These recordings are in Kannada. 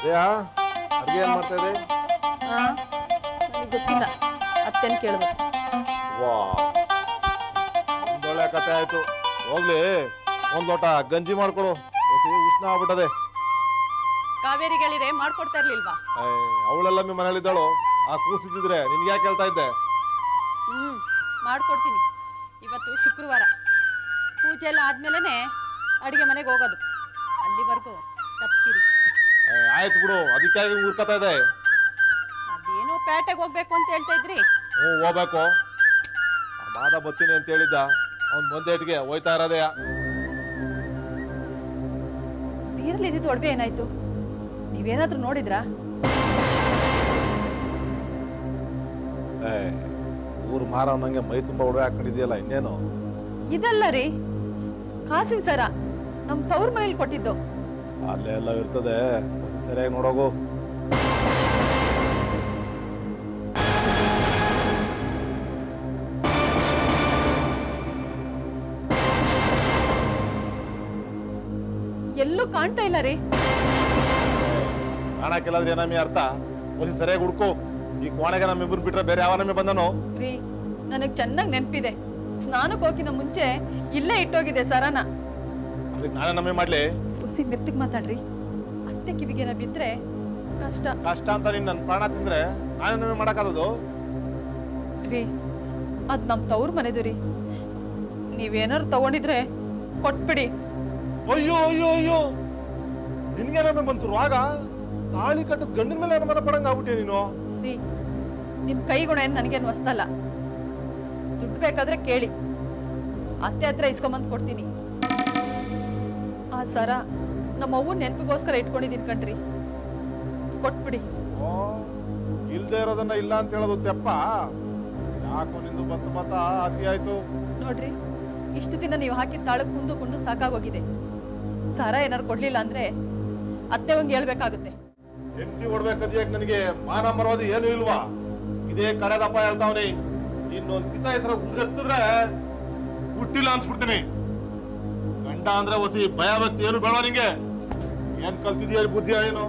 ಏಯಾ ಅಡುಗೆ ಏನು ಮಾಡ್ತಾ ಇದೆ ಆ ನನಗೆ ಗೊತ್ತಿಲ್ಲ ಅತ್ತೆನ ಕೇಳ್ಬೇಕು ವಾ ಒಂದೊಳ್ಳೆ ಕತೆ ಆಯ್ತು ಹೋಗ್ಲಿ ಒಂದ್ ಲೋಟ ಗಂಜಿ ಮಾಡ್ಕೊಡು ಹೊಸಿ ಉಷ್ಣ ಆಗ್ಬಿಟ್ಟದೆ ಕಾವೇರಿಗಳಿರೆ ಮಾಡ್ಕೊಡ್ತಾ ಇರ್ಲಿಲ್ವಾ ಅವಳೆಲ್ಲ ನಿಮ್ಮ ಮನೇಲಿದ್ದಾಳು ಆ ಕೂಸಿದ್ರೆ ನಿನ್ಗೆ ಯಾಕೆ ಹೇಳ್ತಾ ಇದ್ದೆ ಹ್ಮ್ ಮಾಡ್ಕೊಡ್ತೀನಿ ಇವತ್ತು ಶುಕ್ರವಾರ ಪೂಜೆ ಎಲ್ಲ ಆದ್ಮೇಲೆ ಅಡುಗೆ ಮನೆಗೆ ಹೋಗೋದು ಅಲ್ಲಿವರೆಗೂ ತಪ್ಪಿರಿ ಏ, ಆಯ್ತು ಬಿಡು ಅದಕ್ಕಾಗಿ ಊರ್ಕತಾ ಇದೆ ಅದೇನೋ ಪೇಟೆಗೆ ಹೋಗ್ಬೇಕು ಅಂತ ಹೇಳ್ತಾ ಇದ್ರಿ ಹ್ಞೂ ಹೋಗ್ಬೇಕು ಆ ಮಾದ ಬರ್ತೀನಿ ಅಂತ ಹೇಳಿದ್ದ ಅವ್ನ್ ಬಂದೇಟ್ಗೆ ಹೋಯ್ತಾ ಇರೋದೆಯಾ ಬೀರಲ್ಲಿ ಇದ್ದಿದ್ದು ಒಡವೆ ಏನಾಯ್ತು ನೀವೇನಾದ್ರೂ ನೋಡಿದ್ರಾ ಏ ಊರು ಮಾರವನಂಗೆ ಮೈ ತುಂಬ ಒಡವೆ ಹಾಕೊಂಡಿದ್ಯಲ್ಲ ಇನ್ನೇನು ಇದಲ್ಲ ರೀ ಕಾಸಿನ ಸರ ನಮ್ಮ ತವ್ರ ಮನೇಲಿ ಕೊಟ್ಟಿದ್ದು ಅಲ್ಲೇ ಎಲ್ಲ ಇರ್ತದೆ ಸರಿಯಾಗಿ ನೋಡೋಗು ಎಲ್ಲೂ ಕಾಣ್ತಾ ಇಲ್ಲ ರೀ ಕಾಣಕ್ಕಿಲ್ಲಾದ್ರೆ ಏನಮ್ಮಿ ಅರ್ಥ ಹೊಸಿ ಸರಿಯಾಗಿ ಹುಡ್ಕೋ ಈ ಕೋಣೆಗೆ ನಮ್ಮಿಬ್ಬರು ಬಿಟ್ರೆ ಬೇರೆ ಯಾವ ನಮ್ಮಿ ಬಂದನು ರೀ ನನಗೆ ಚೆನ್ನಾಗಿ ನೆನಪಿದೆ ಸ್ನಾನಕ್ಕೆ ಹೋಗಿನ ಮುಂಚೆ ಇಲ್ಲೇ ಇಟ್ಟೋಗಿದೆ ಸರನ ಅದಕ್ಕೆ ನಾನೇ ನಮ್ಮಿ ಮಾಡ್ಲಿ ಹುಸಿ ಮೆತ್ತಗೆ ಮಾತಾಡ್ರಿ ಅತ್ತೆ ಕಿವಿಗೆನ ಬಿದ್ರೆ ಕಷ್ಟ ಕಷ್ಟ ಅಂತ ನೀನ್ ನನ್ನ ಪ್ರಾಣ ತಿಂದ್ರೆ ನಾನೇ ನಮ್ಮಿ ಮಾಡಕ್ಕಾಗದು ರೀ ಅದ್ ನಮ್ ತವ್ರ ಮನೆದು ರೀ ನೀವೇನಾರು ತಗೊಂಡಿದ್ರೆ ಕೊಟ್ಬಿಡಿ ಅಯ್ಯೋ ಅಯ್ಯೋ ಅಯ್ಯೋ ನಿನ್ಗೆ ನಮ್ಮಿ ಬಂತು ರೋಗ ತಾಳಿ ಕಟ್ಟದ ಗಂಡಿನ ಮೇಲೆ ಅನುಮಾನ ಪಡಂಗ ಆಗ್ಬಿಟ್ಟೆ ನೀನು ರೀ ನಿಮ್ ಕೈಗುಣ ಏನು ನನಗೇನು ಹೊಸ್ತಲ್ಲ ದುಡ್ಡು ಬೇಕಾದ್ರೆ ಕೇಳಿ ಅತ್ತೆ ಹತ್ರ ಇಸ್ಕೊಂಬಂದು ಕೊಡ್ತೀನಿ ಆ ಸರ ನಮ್ಮ ಅವ್ವನ ನೆನಪಿಗೋಸ್ಕರ ಇಟ್ಕೊಂಡಿದ್ದೀನಿ ಕಣ್ರಿ ಕೊಟ್ಬಿಡಿ ಓ ಇಲ್ದೇ ಇರೋದನ್ನ ಇಲ್ಲ ಅಂತ ಹೇಳೋದು ತೆಪ್ಪ ಯಾಕೋ ನಿಂದು ಬಂತು ಬಂತ ಅತಿ ಆಯ್ತು ನೋಡ್ರಿ ಇಷ್ಟು ದಿನ ನೀವು ಹಾಕಿದ ತಾಳಕ್ಕೆ ಕುಂದು ಕುಂದು ಸಾಕಾಗೋಗಿದೆ ಸರ ಏನಾರು ಕೊಡ್ಲಿಲ್ಲ ಅಂದ್ರೆ ಅತ್ತೆ ಒಂಗ್ ಹೇಳ್ಬೇಕಾಗುತ್ತೆ ಹೆಂಡತಿ ಹೊಡ್ಬೇಕದಿಯಾಕ ನನಗೆ ಮಾನ ಮರೋದು ಏನು ಇಲ್ವಾ ಇದೇ ಕಡೆದಪ್ಪ ಹೇಳ್ತಾವ್ನಿ ಇನ್ನೊಂದ್ ಕಿತ ಹೆಸರು ಉದ್ರೆತ್ತಿದ್ರೆ ಹುಟ್ಟಿಲ್ಲ ಅನ್ಸ್ಬಿಡ್ತೀನಿ ಗಂಡ ಅಂದ್ರೆ ಹೊಸಿ ಭಯ ಭಕ್ತಿ ಏನು ಬೇಡ ನಿಂಗೆ ಏನ್ ಕಲ್ತಿದ್ಯಾ ಈ ಬುದ್ಧಿ ಏನು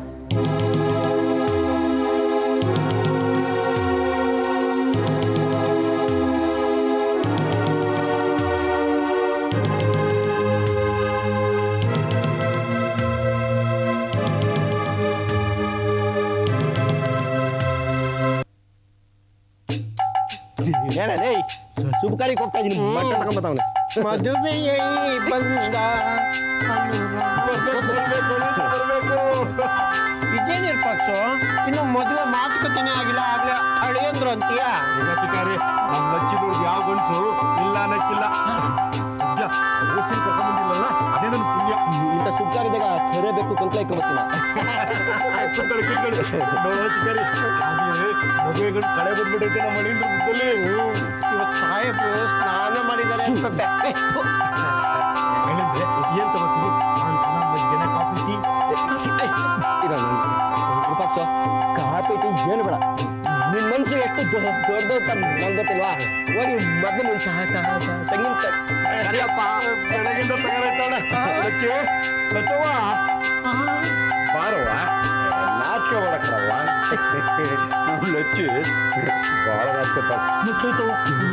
ಏನೇ ಶುಭಕಾರಿಗೆ ಹೋಗ್ತಾ ಇದೀನಿ ಬಟ್ಟೆ ತಗೊಂಬತ್ತವನು ಮದುವೆಯೇ ಬಂದ ಇದೇನಿರ್ಪಾಕ್ಸು ಇನ್ನು ಮದುವೆ ಮಾತುಕತೆನೇ ಆಗಿಲ್ಲ ಆಗ್ಲೇ ಅಳಿಯಂದ್ರು ಅಂತೀಯ ಈಗ ಚಿಕಾರಿ ನಮ್ಮ ಲಚ್ಚಿ ದುಡ್ಡು ಯಾವ ಗಂಡಸು ಇಲ್ಲ ಅನ್ನಕ್ಕಿಲ್ಲ ಸದ್ಯ ಊಸಿನ ಕರ್ಕೊಂಡ್ಬಂದಿಲ್ಲಲ್ಲ ಅದೇ ನನ್ನ ಪುಣ್ಯ ಇಂಥ ಶುಭಕಾರ್ಯದಾಗ ಕರಿಬೇಕು ಕೊಂಕ್ಲ ಇಟ್ಕೊಂಬತ್ತೀನಿ ಕೂತ್ಕೊಳ್ಳಿ, ಕೂತ್ಕೊಳ್ಳಿ. ನೋಡು ಚಿಕಾರಿ ಹಾಗೆ ಮದುವೆ ಗಂಡು ಕಳೆ ಬಂದ್ಬಿಟ್ಟೈತೆ ನಮ್ಮ ಮನೆಯಿಂದ ಮುದ್ದಲ್ಲಿ ಇವತ್ತು ಸಾಹೇಬ್ರು ಸ್ನಾನ ಮಾಡಿದ್ದಾರೆ ಅನ್ಸುತ್ತೆ ಏನಂದ್ರೆ ಏನ್ ತಗೋತೀನಿ ನಾನು ಚೆನ್ನಾಗಿ ಮಜ್ಜಿಗೆನ ಕಾಫಿ ಟೀ ಇರೋ ರೂಪಾಕ್ಷ ಕಾಪಿ ಟೀ ಏನು ಬೇಡ ನಿನ್ ಮನ್ಸಿಗೆ ಎಷ್ಟು ದೊಡ್ಡ ದೊಡ್ಡ ಅಂತ ನಂಗೆ ಗೊತ್ತಿಲ್ವಾ ಹೋಗಿ ಮೊದಲು ನಿನ್ ಚಹಾ ಚಹಾ ಚಹಾ ತೆಂಗಿನಕಾಯಿ ಕರಿಯಪ್ಪ ಬೆಳಗಿಂದ ತಗೊಳೈತಾಳೆ ಲಚ್ಚಿ ಲಚ್ಚವ್ವ ಬಾರವ್ವ ನಾಚಿಕೆ ಮಾಡಕ್ರವ್ವ ಲಚ್ಚಿ ಭಾಳ ನಾಚ್ಕೊತಾಳ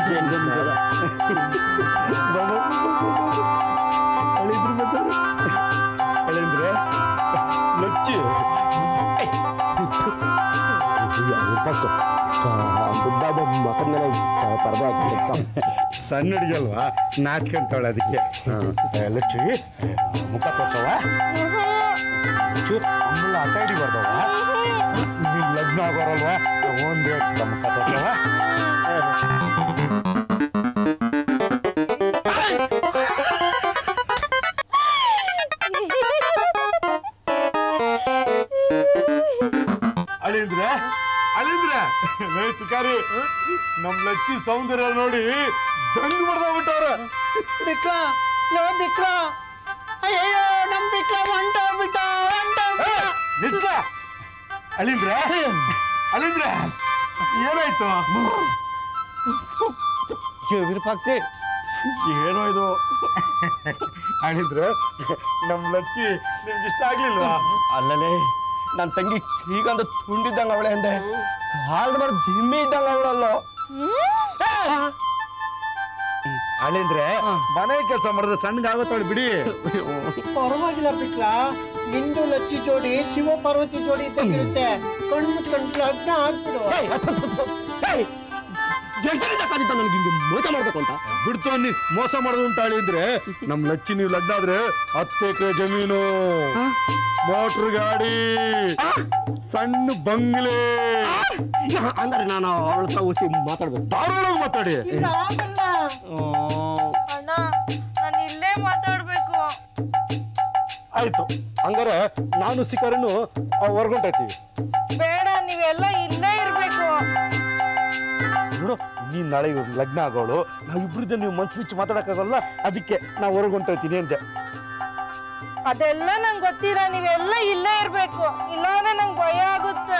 ಅಳಿದ್ರು ಮತ್ತೆ ಅಳಿದ್ರೆ ಲಚ್ಚಿ ರೂಪಾಕ್ಷ ಬುದ್ಧಾದ ಮಕದ ಮೇಲೆ ಪರ್ದ ಹಾಕಿ ಸಣ್ಣ ಹುಡುಗಿ ಅಲ್ವಾ ನಾಚ್ಕೊಂತಾಳೆ ಅದಕ್ಕೆ ಏ, ಲಚ್ಚಿ ಮುಖ ತೋರ್ಸವ ಲಚ್ಚಿ ಅಮ್ಮಲ್ಲ ಆಟ ಹಿಡಿಬಾರ್ದವ ನೀನ್ ಲಗ್ನ ಆಗೋರಲ್ವಾ ಒಂದೇ ಮುಖ ತೋರ್ಸವ ಅಳಿಂದ್ರೆ ಅಳಿಂದ್ರೆ ಲೇ ಶಿಕಾರಿ ನಮ್ ಲಚ್ಚಿ ಸೌಂದರ್ಯ ನೋಡಿ ದಂಗ್ ಬಿಡ್ದೋಗ್ಬಿಟ್ಟವ್ರ ಬಿಕ್ಲ ಲೋ ಬಿಕ್ಲ ಅಯ್ಯೋ ನಮ್ ಬಿಕ್ಲ ಹೊಂಟೋಗ್ಬಿಟ್ಟ ಹೊಂಟೋಗ್ಬಿಟ್ಟ ನಿಲ್ಸ ಅಳಿಂದ್ರೆ ಅಳಿಂದ್ರೆ ಏನಾಯ್ತು ವಿರೂಪಾಕ್ಷಿ ಏನೋ ಇದು ಅಳಿಂದ್ರೆ ನಮ್ ಲಚ್ಚಿ ನಿಮ್ಗೆ ಇಷ್ಟ ಆಗ್ಲಿಲ್ವಾ ಅಲ್ಲಲೇ ನನ್ನ ತಂಗಿ ಈಗಂದು ತುಂಡಿದ್ದಂಗ ಅವಳೆ ಅಂದೆ ಹಾಲ್ದ ಮಾಡಿ ದಿಮ್ಮಿ ಇದ್ದಂಗ ಅವಳಲ್ಲೋ ಅಳಿಂದ್ರೆ ಮನೆ ಕೆಲಸ ಮಾಡಿದ್ರೆ ಸಣ್ಣಗಾಗತ್ತವಳು ಬಿಡಿ ಪರವಾಗಿಲ್ಲ ಬಿಟ್ಲ ನಿಂದು ಲಚ್ಚಿ ಜೋಡಿ ಶಿವ ಪಾರ್ವತಿ ಜೋಡಿ ಇದ್ದಂಗಿರುತ್ತೆ ಕಣ್ಣು ಕಣ್ಣು ಲಗ್ನ ಆಗ್ಬಿಡು ನನಗೆ ಹಿಂಗೆ ಮೋಸ ಮಾಡ್ಬೇಕು ಅಂತ ಬಿಡ್ತು ಅನ್ನಿ ಮೋಸ ಮಾಡೋದು ಉಂಟು ಅಳಿಂದ್ರೆ ನಮ್ ಲಚ್ಚಿ ನೀವು ಲಗ್ನ ಆದ್ರೆ ಹತ್ತು ಎಕರೆ ಜಮೀನು ಮೋಟ್ರ್ ಗಾಡಿ ಸಣ್ಣ ಬಂಗ್ಲೆ ಅಂದ್ರೆ ನಾನು ಅವಳ ಹತ್ರ ಹೋಗಿ ಮಾತಾಡ್ಬೇಕು ಧಾರವಾಡ ಮಾತಾಡಿ ಇಲ್ಲ ಆಗಲ್ಲ ಅಣ್ಣ ನಾನು ಇಲ್ಲೇ ಮಾತಾಡ್ಬೇಕು ಆಯ್ತು ಹಂಗಾರೆ ನಾನು ಸಿಕ್ಕರನ್ನು ಹೊರ್ಗೊಂಟೈತೀವಿ ಬೇಡ ನೀವೆಲ್ಲ ಇಲ್ಲೇ ಇರ್ಬೇಕು ನೋಡು ನೀನ್ ನಾಳೆ ಇವ್ರ ಲಗ್ನ ಆಗೋಳು ನಾವ್ ಇಬ್ರಿದ್ದ ನೀವು ಮನ್ಸು ಬಿಚ್ಚು ಮಾತಾಡಕ್ಕಾಗಲ್ಲ ಅದಕ್ಕೆ ನಾವು ಹೊರಗೊಂಟೈತೀನಿ ಅಂತೆ ಅದೆಲ್ಲ ನಂಗೆ ಗೊತ್ತಿಲ್ಲ ನೀವೆಲ್ಲ ಇಲ್ಲೇ ಇರ್ಬೇಕು ಇಲ್ಲಾಂದ್ರೆ ನಂಗೆ ಭಯ ಆಗುತ್ತೆ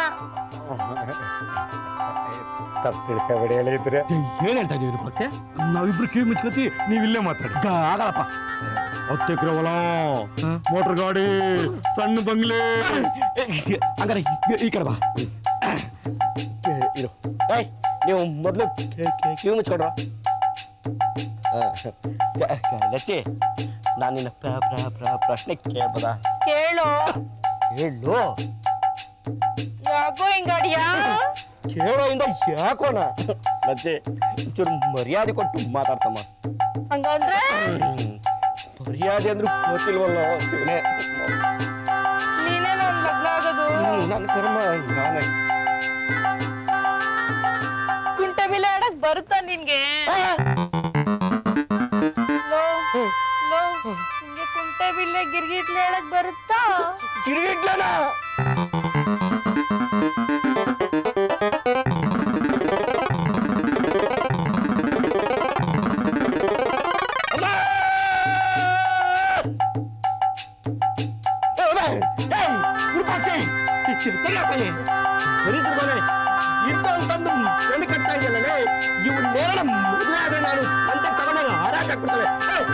ತಪ್ಪು ತಿಳ್ಕೊಬೇಡಿ ಹೇಳಿದ್ರೆ ಏನ್ ಹೇಳ್ತಾ ಇದೀವಿ ಪಕ್ಷೆ ನಾವಿಬ್ರು ಕಿವಿ ಮುಚ್ಕೋತಿ ನೀವ್ ಇಲ್ಲೇ ಮಾತಾಡಿ ಆಗಲ್ಲಪ್ಪ ಹತ್ತು ಎಕರೆ ಹೊಲ ಮೋಟರ್ ಗಾಡಿ ಸಣ್ಣ ಬಂಗ್ಲೆ ಹಂಗಾರೆ ಈ- ಈ ಕಡೆ ಬಾ ಇರು ಏಯ್ ನೀವು ಮೊದಲು ಕಿವಿ ಮುಚ್ಕೊಡ್ರ ಲಚ್ಚಿ ನಾನು ನಿನ್ನ ಪ್ರ ಪ್ರ ಪ್ರ ಪ್ರಶ್ನೆ ಕೇಳ್ಬೋದ ಕೇಳು ಕೇಳು ಯಾಕೋ ಹಿಂಗಡಿಯಾ ಕೇಳೋ ಇಂದ ಯಾಕೋಣ ಲಚ್ಚಿ ಚೂರು ಮರ್ಯಾದೆ ಕೊಟ್ಟು ಮಾತಾಡ್ಸಮ್ಮ ಹಂಗಂದ್ರೆ ಮರ್ಯಾದೆ ಅಂದ್ರೆ ಗೊತ್ತಿಲ್ವಲ್ಲ ಶಿವನೇ ನೀನೇ ನನ್ ಲಗ್ನ ಆಗೋದು ನನ್ನ ಕರ್ಮ ನಾನೇ ಕುಂಟೆ ಬಿಲೆ ಆಡಕ್ ಬರುತ್ತಾ ನಿನ್ಗೆ ಲೋ, ಲೋ, ನಿಂಗೆ ಕುಂಟೆ ಬಿಲ್ಲೆ ಗಿರ್ಗಿಟ್ಲೆ ಆಡಕ್ ಬರುತ್ತಾ ಕಿರಿಗಿಟ್ಲನ ತಂದು ಬೆಳ್ಳಿ ಕಟ್ತಾ ಇದೆಯಲ್ಲ ಇವು ನೇರಳ ಮದುವೆ ಆದ್ರೆ ನಾನು ಅಂತ ತಗೊಂಡಾಗ ಹಾರಾಟ ಹಾಕ್ಬಿಡ್ತಾರೆ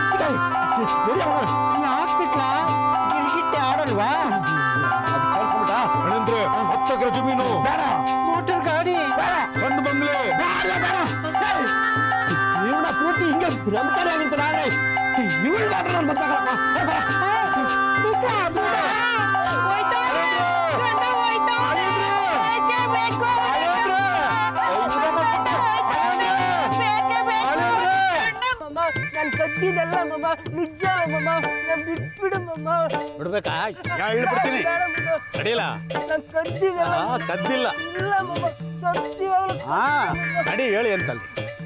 ಯಾಕೆ ಬಿಟ್ಲ ಗಿರ್ಗಿಟ್ಟೆ ಆಡಲ್ವಾ ಅಳಿಂದ್ರೆ ಹತ್ತು ಎಕರೆ ಜಮೀನು ಬೇಡ ಮೋಟರ್ ಗಾಡಿ ಸಣ್ಣ ಬಂಗ್ಲೆ ಬೇಡ ಬೇಡ ಜೀವನ ಪೂರ್ತಿ ಹಿಂಗೆ ಭ್ರಮಚಾರಿ ಆಗಿರ್ತಾರೆ ಆದ್ರೆ ಇವಳು ಮಾತ್ರ ನಾನು ಮತ್ತಾಗಲ್ಲಪ್ಪ ಹೋಯ್ತವ್ನೆ, ಗಂಡ ಹೋಯ್ತವ್ನೆ, ಬೇಕೇ ಬೇಕು. ಬೇಕೇ ಬೇಕು. ಮಮ್ಮ ನಾನು ಕದ್ದಿದ್ದಲ್ಲ ಮಮ್ಮ ನಿಜ ಮಮ್ಮ ನಾನು ಬಿಟ್ಬಿಡು ಮಮ್ಮ ಬಿಡ್ಬೇಕಾ ಹೇಳಿ ಬಿಡ್ತೀನಿ ಅಡಿಲ್ಲ ನಾನು ಕದ್ದಿದ್ದಲ್ಲ ಆ, ಕದ್ದಿಲ್ಲ ಇಲ್ಲ ಮಮ್ಮ ಸತ್ಯವಾಗ್ಲೂ ಹಾ ನಡಿ ಹೇಳಿ ಅಂತಲ್ಲಿ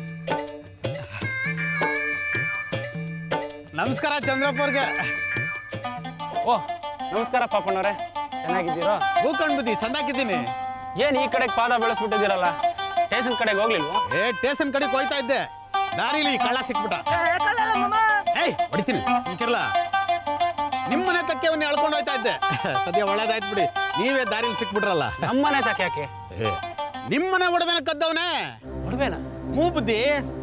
ನಮಸ್ಕಾರ ಚಂದ್ರಪ್ಪ ಅವ್ರಿಗೆ ಓ ನಮಸ್ಕಾರ ಪಾಪಣ್ಣವ್ರೆ ಚೆನ್ನಾಗಿದ್ದೀರೋ ಹೂಕೊಂಡ್ ಬುದ್ಧಿ ಸಣ್ಣಾಕಿದ್ದೀನಿ ಏನ್ ಈ ಕಡೆಗೆ ಪಾದ ಬೆಳೆಸ್ಬಿಟ್ಟಿದ್ದೀರಲ್ಲ ಸ್ಟೇಷನ್ ಕಡೆಗೆ ಹೋಗ್ಲಿಲ್ವಾ ಏ ಸ್ಟೇಷನ್ ಕಡೆಗೆ ಹೋಯ್ತಾ ಇದ್ದೆ ದಾರಿಲಿ ಕಳ್ಳ ಸಿಕ್ಬಿಟ್ಟ ಏಯ್ ಹೊಡಿತೀನಿ ನಿಂತಿರಲ್ಲ ನಿಮ್ಮನೆ ತಕ್ಕೆ ಅವನ್ನ ಎಳ್ಕೊಂಡು ಹೋಯ್ತಾ ಇದ್ದೆ ಸದ್ಯ ಒಳ್ಳೇದಾಯ್ತು ಬಿಡಿ ನೀವೇ ದಾರಿಲಿ ಸಿಕ್ಬಿಟ್ರಲ್ಲ ನಮ್ಮನೆ ಸಾಕೆ ಯಾಕೆ ಏ ನಿಮ್ಮನೆ ಒಡವೆನ ಕದ್ದವನೇ ಒಡವೆನಾ ಮೂ ಬುದ್ಧಿ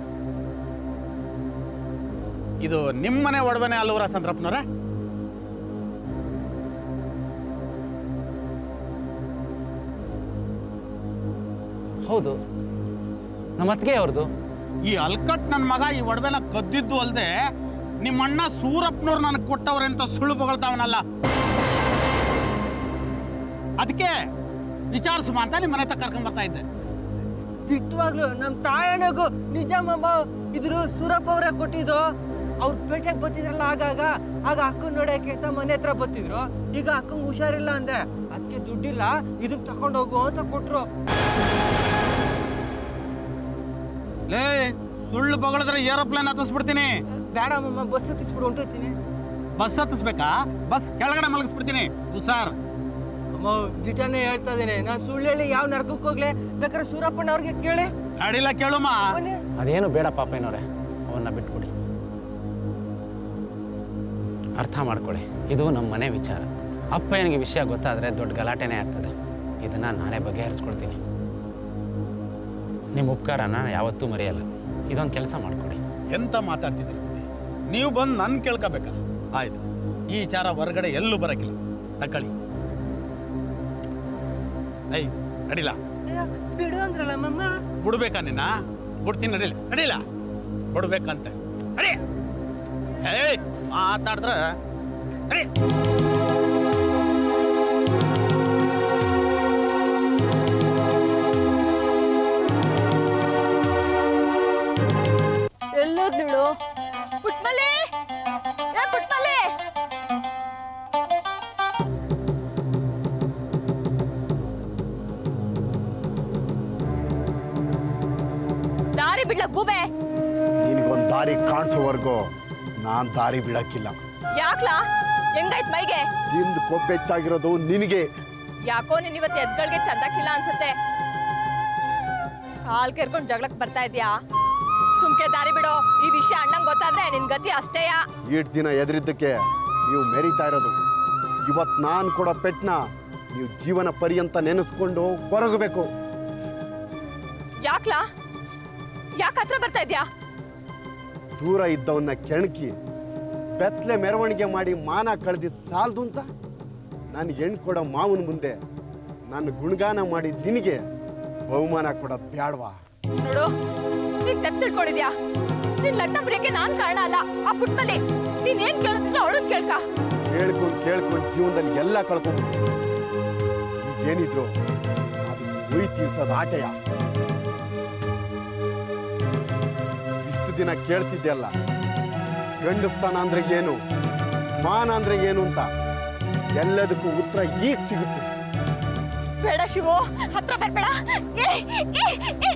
ಇದು ನಿಮ್ಮನೆ ಒಡವೆನೆ ಅಲ್ವರ ಚಂದ್ರಪ್ಪನವ್ರ ಹೌದು ನಮ್ಮ ಅತ್ತಿಗೆ ಅವ್ರದ್ದು ಈ ಅಲ್ಕಟ್ ನನ್ನ ಮಗ ಈ ಒಡವೆನ ಕದ್ದಿದ್ದು ಅಲ್ದೆ ನಿಮ್ಮ ಅಣ್ಣ ಸೂರಪ್ಪನವ್ರು ನನಗೆ ಕೊಟ್ಟವ್ರೆ ಅಂತ ಸುಳ್ಳು ಬಗಳ್ತಾವನಲ್ಲ ಅದಕ್ಕೆ ವಿಚಾರಿಸುಮ ಅಂತ ನಿಮ್ಮ ಮನೆ ತಕ್ಕ ಕರ್ಕೊಂಡ್ ಬರ್ತಾ ಇದ್ದೆ ದಿಟ್ಟವಾಗ್ಲು ನಮ್ಮ ತಾಯಣಗೂ ನಿಜ ಮಮ್ಮ ಇದ್ರು ಸೂರಪ್ಪ ಅವರೇ ಕೊಟ್ಟಿದ್ದು ಅವ್ರು ಪೇಟೆಗೆ ಬರ್ತಿದ್ರಲ್ಲ ಆಗಾಗ ಆಗ ಅಕ್ಕನ್ ನೋಡಕ್ಕೆ ಅಂತ ಮನೆ ಹತ್ರ ಬರ್ತಿದ್ರು ಈಗ ಅಕ್ಕಂಗ್ ಹುಷಾರಿಲ್ಲ ಅಂದೆ ಅದಕ್ಕೆ ದುಡ್ಡಿಲ್ಲ ಇದನ್ನ ತಗೊಂಡ್ ಹೋಗು ಅಂತ ಕೊಟ್ರು ಲೇ ಸುಳ್ಳು ಬಗಳಿದ್ರೆ ಏರೋಪ್ಲೇನ್ ಹತ್ತಿಸ್ಬಿಡ್ತೀನಿ ಬೇಡ ಮಮ್ಮ ಬಸ್ ಹತ್ತಿಸ್ಬಿಡು ಹೊಂಟೋಗ್ತೀನಿ ಬಸ್ ಹತ್ತಿಸ್ಬೇಕಾ ಬಸ್ ಕೆಳಗಡೆ ಮಲಗಿಸ್ಬಿಡ್ತೀನಿ ಹುಷಾರ್ ಅಮ್ಮ ದಿಟನೇ ಹೇಳ್ತಾ ಇದೀನಿ ನಾನು ಸುಳ್ಳು ಹೇಳಿ ಯಾವ ನರ್ಕಕ್ಕೆ ಹೋಗ್ಲೆ ಬೇಕಾದ್ರೆ ಸೂರಪ್ಪಣ್ಣ ಅವ್ರಿಗೆ ಕೇಳಿ ಅಡಿಲ್ಲ ಕೇಳುಮ ಬನ್ನಿ. ಅದೇನು ಬೇಡ ಪಾಪಯ್ಯನವ್ರೆ ಅವನ್ನ ಬಿಟ್ಕೊಡಿ ಅರ್ಥ ಮಾಡ್ಕೊಳ್ಳಿ ಇದು ನಮ್ಮ ಮನೆ ವಿಚಾರ ಅಪ್ಪಯ್ಯನಿಗೆ ವಿಷಯ ಗೊತ್ತಾದರೆ ದೊಡ್ಡ ಗಲಾಟೆನೇ ಆಗ್ತದೆ ಇದನ್ನು ನಾನೇ ಬಗೆಹರಿಸ್ಕೊಳ್ತೀನಿ ನಿಮ್ಮ ಉಪಕಾರನ ಯಾವತ್ತೂ ಮರೆಯಲ್ಲ ಇದೊಂದು ಕೆಲಸ ಮಾಡ್ಕೊಡಿ ಎಂತ ಮಾತಾಡ್ತಿದ್ದೀರಿ ಬುದ್ಧಿ ನೀವು ಬಂದು ನನ್ ಕೇಳ್ಕೋಬೇಕಾ ಆಯ್ತು ಈ ವಿಚಾರ ಹೊರಗಡೆ ಎಲ್ಲೂ ಬರಕಿಲ್ಲ ತಕೊಳ್ಳಿ ಐ ನಡಿಲ್ಲ ಅಯ್ಯ, ಬಿಡು ಅಂದ್ರಲ್ಲ ಮಮ್ಮ ಬಿಡ್ಬೇಕಾ ನಿನ್ನ ಬಿಡ್ತೀನಿ ನಡಿಲ್ಲ ನಡಿಲ್ಲ ಬಿಡ್ಬೇಕಂತ ನಡಿ ಏಯ್ ಮಾತಾಡಿದ್ರ ನಡಿ ಎಲ್ಲೋದ್ಳು ಪುಟ್ಮಲೆ ಏ ಪುಟ್ಮಲೆ ದಾರಿ ಬಿಡ್ಲಕ್ ಗೂಬೆ ನಿನಗೊಂದು ದಾರಿ ಕಾಣಿಸೋವರೆಗೂ ನಾನು ದಾರಿ ಬಿಡಕ್ಕಿಲ್ಲ ಯಾಕ್ಲಾ ಹೆಂಗಾಯ್ತ್ ಮೈಗೆ ಇಂದು ಕೊಬ್ಬೆಚ್ಚಾಗಿರೋದು ನಿನಗೆ ಯಾಕೋ ನೀನ್ ಇವತ್ತು ಎದ್ಗಳಿಗೆ ಚಂದಕ್ಕಿಲ್ಲ ಅನ್ಸುತ್ತೆ ಕಾಲ್ ಕೆರ್ಕೊಂಡ್ ಜಗಳಕ್ ಬರ್ತಾ ಇದ್ಯಾ ಸುಮ್ಕೆ ದಾರಿ ಬಿಡು ಈ ವಿಷಯ ಅಣ್ಣಂಗ್ ಗೊತ್ತಾದ್ರೆ ನಿನ್ ಗತಿ ಅಷ್ಟೇಯಾ ಈಟ್ ದಿನ ಎದುರಿದ್ದಕ್ಕೆ ನೀವು ಮೆರೀತಾ ಇರೋದು ಇವತ್ತು ನಾನು ಕೊಡೋ ಪೆಟ್ನ ನೀವು ಜೀವನ ಪರ್ಯಂತ ನೆನೆಸ್ಕೊಂಡು ಕೊರಗಬೇಕು ಯಾಕ್ಲಾ ಯಾಕೆ ಹತ್ರ ಬರ್ತಾ ಇದ್ಯಾ ದೂರ ಇದ್ದವನ್ನ ಕೆಣಕಿ ಬೆತ್ತಲೆ ಮೆರವಣಿಗೆ ಮಾಡಿ ಮಾನ ಕಳೆದಿದ್ದು ಸಾಲದು ಅಂತ ನಾನು ಹೆಣ್ಣು ಕೊಡೋ ಮಾವನ ಮುಂದೆ ನನ್ನ ಗುಣಗಾನ ಮಾಡಿ ನಿನಗೆ ಬಹುಮಾನ ಕೊಡೋದು ಬ್ಯಾಡ್ವಾ ನೋಡು ನೀನ್ ತಪ್ಪು ತಿಳ್ಕೊಂಡಿದ್ಯಾ ನಿನ್ ಲಗ್ನ ಬರೆಯಕ್ಕೆ ನಾನ್ ಕಾರಣ ಅಲ್ಲ ಆ ಪುಟ್ಮಲ್ಲಿ ನೀನ್ ಏನ್ ಕೇಳಿದ್ರೆ ಅವಳನ್ ಕೇಳ್ಕ ಕೇಳ್ಕೊಂಡು ಕೇಳ್ಕೊಂಡು ಜೀವನದಲ್ಲಿ ಎಲ್ಲ ಕಳ್ಕೊಂಡ್ಬಿಟ್ಟು ಈಗೇನಿದ್ರು ಅದು ಉಯ್ ತೀರ್ಸೋದು ಆಟೆಯ ಇಷ್ಟು ದಿನ ಕೇಳ್ತಿದ್ದೆಲ್ಲ ಗಂಡಸ್ತಾನ ಅಂದ್ರೆ ಏನು ಮಾನ ಅಂದ್ರೆ ಏನು ಅಂತ ಎಲ್ಲದಕ್ಕೂ ಉತ್ತರ ಈಗ ಸಿಗುತ್ತೆ ಬೇಡ ಶಿವು ಹತ್ರ ಬರ್ಬೇಡ ಏ, ಏ, ಏ.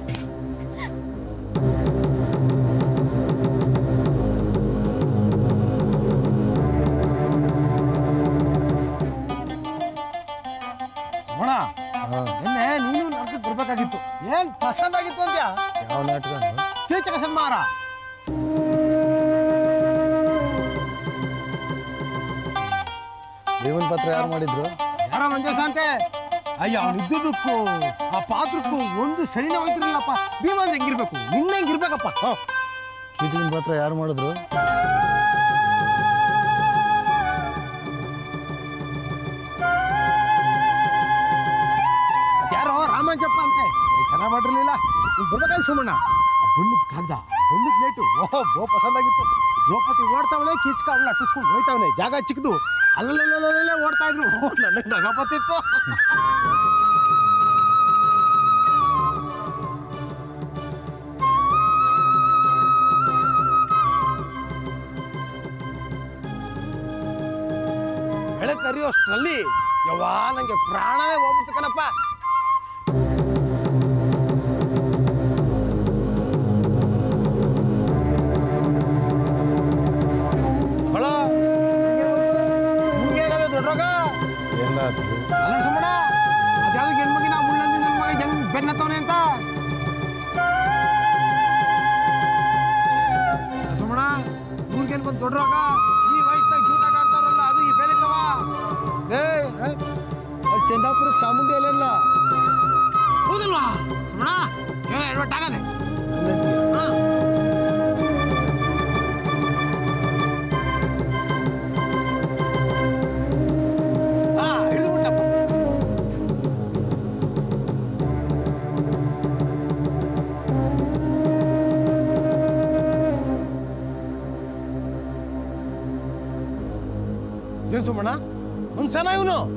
ಸುಮಣ ನಿನ್ನೆ ನೀನು ನಾಟಕಕ್ಕೆ ಬರ್ಬೇಕಾಗಿತ್ತು ಏನ್ ಪಸಂದ್ ಆಗಿತ್ತು ಅಂತ್ಯಾ ಯಾವ ನಾಟಕ ಕೀಚಕ ಸಂಹಾರ ದೇವನ್ ಪತ್ರ ಯಾರು ಮಾಡಿದ್ರು ಯಾರ ಮಂಜೇಶ ಅಂತೆ ಅಯ್ಯ ಅವ್ನು ಇದ್ದುದಕ್ಕೂ ಆ ಪಾತ್ರಕ್ಕೂ ಒಂದು ಸರಿನೇ ಹೋಯ್ತಿರ್ಲಿಲ್ಲಪ್ಪ ಭೀಮ ಅಂದ್ರೆ ಹೆಂಗಿರ್ಬೇಕು ನಿನ್ನ ಹೆಂಗಿರ್ಬೇಕಪ್ಪ ಹ. ಕೀಚಕನ ಪಾತ್ರ ಯಾರು ಮಾಡಿದ್ರು ಅದ್ಯಾರೋ ರಾಮಾಂಜಪ್ಪ ಅಂತೆ ಚೆನ್ನಾಗಿ ಮಾಡಿರ್ಲಿಲ್ಲ ನೀನ್ ಬರ್ಬೇಕಾಗಿ ಸುಮಣ್ಣ ಆ ಬಣ್ಣದ ಕಾಗ್ದ ಬಣ್ಣದ ಲೇಟು ಓಹೋ ಬೋ ಪಸಂದಾಗಿತ್ತು ದ್ರೌಪದಿ ಓಡ್ತಾವಳೆ ಕೀಚ್ಕ ಅವಳು ಅಟ್ಟಿಸ್ಕೊಂಡು ಹೋಯ್ತಾವನೆ ಜಾಗ ಚಿಕ್ಕದು ಅಲ್ಲಲ್ಲೇ ಓಡ್ತಾ ಇದ್ರು ನನಗೆ ನಗ ಬತ್ತಿತ್ತು ಬೆಳಕು ಅರಿಯೋಷ್ಟ್ರಲ್ಲಿ ಯವ್ವಾ ನಂಗೆ ಪ್ರಾಣನೇ ಹೋಗ್ಬಿಡ್ತು ಕಣಪ್ಪ ಹೊಳ ನಿಮ್ಗೇನಾದ್ರು ದೊಡ್ಡ ರೋಗ ಎಲ್ಲಾದ್ರು ಅಲ್ಲ ಸುಮ್ಮಣ ಅದ್ಯಾವ್ದು ಹೆಣ್ಮಗಿನ ಮುಳ್ಳಂದಿ ನನ್ನ ಮಗ ಹೆಂಗ್ ಬೆನ್ನತ್ತವನೆ ಅಂತ ಸುಮ್ಮಣ ಇವ್ರಿಗೇನ್ ಬಂದು ದೊಡ್ಡ ರೋಗ ಈ ವಯಸ್ಸಾಗ ಜೂಟಾಟ ಆಡ್ತಾರಲ್ಲ ಅದು ಈ ಬೇಲಿತ್ತವ ಏ ಅಲ್ಲಿ ಚಂದಾಪುರ ಚಾಮುಂಡಿ ಅಲ್ಲೆಲ್ಲ ಹೌದಲ್ವಾ ಸುಮ್ಮಣ ಏನೋ ಎಡವಟ್ ಆಗದೆ ಹಾ ಹಾ ಹಿಡಿದು ಬಿಟ್ಟಪ್ಪ ಏನ್ ಸುಮ್ಮಣ್ಣ ಮನ್ಸನ ಇವನು